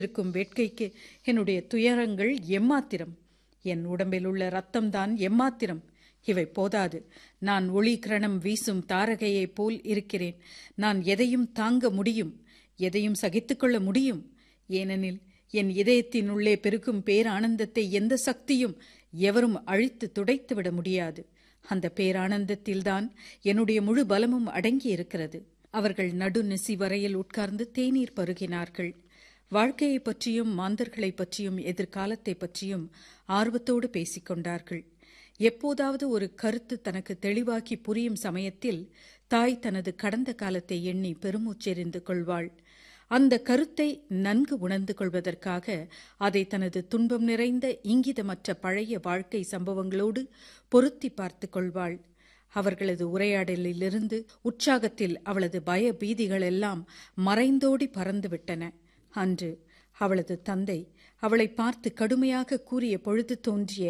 இருக்கும் வேட்கைக்கு என்னுடைய துயரங்கள் எம்மாத்திரம் என் உடம்பில் உள்ள ரத்தம்தான் எம்மாத்திரம் இவை போதாது நான் ஒளி கிரணம் வீசும் தாரகையைப் போல் இருக்கிறேன் நான் எதையும் தாங்க முடியும் எதையும் சகித்துக்கொள்ள முடியும் ஏனெனில் என் இதயத்தினுள்ளே பெருக்கும் பேரானந்தத்தை எந்த சக்தியும் எவரும் அழித்து துடைத்துவிட முடியாது அந்த பேரானந்தத்தில்தான் என்னுடைய முழு பலமும் அடங்கி இருக்கிறது அவர்கள் நடுநிசி வரையில் உட்கார்ந்து தேநீர் பருகினார்கள் வாழ்க்கையைப் பற்றியும் மாந்தர்களைப் பற்றியும் எதிர்காலத்தைப் பற்றியும் ஆர்வத்தோடு பேசிக் கொண்டார்கள் எப்போதாவது ஒரு கருத்து தனக்கு தெளிவாக்கி புரியும் சமயத்தில் தாய் தனது கடந்த காலத்தை எண்ணி பெருமூச்செறிந்து கொள்வாள் அந்த கருத்தை நன்கு உணர்ந்து கொள்வதற்காக அதை தனது துன்பம் நிறைந்த இங்கிதமற்ற பழைய வாழ்க்கை சம்பவங்களோடு பொருத்தி பார்த்து கொள்வாள் அவர்களது உரையாடலிலிருந்து உற்சாகத்தில் அவளது பய பீதிகள் எல்லாம் மறைந்தோடி பறந்துவிட்டன அன்று அவளது தந்தை அவளை பார்த்து கடுமையாக கூறிய பொழுது தோன்றிய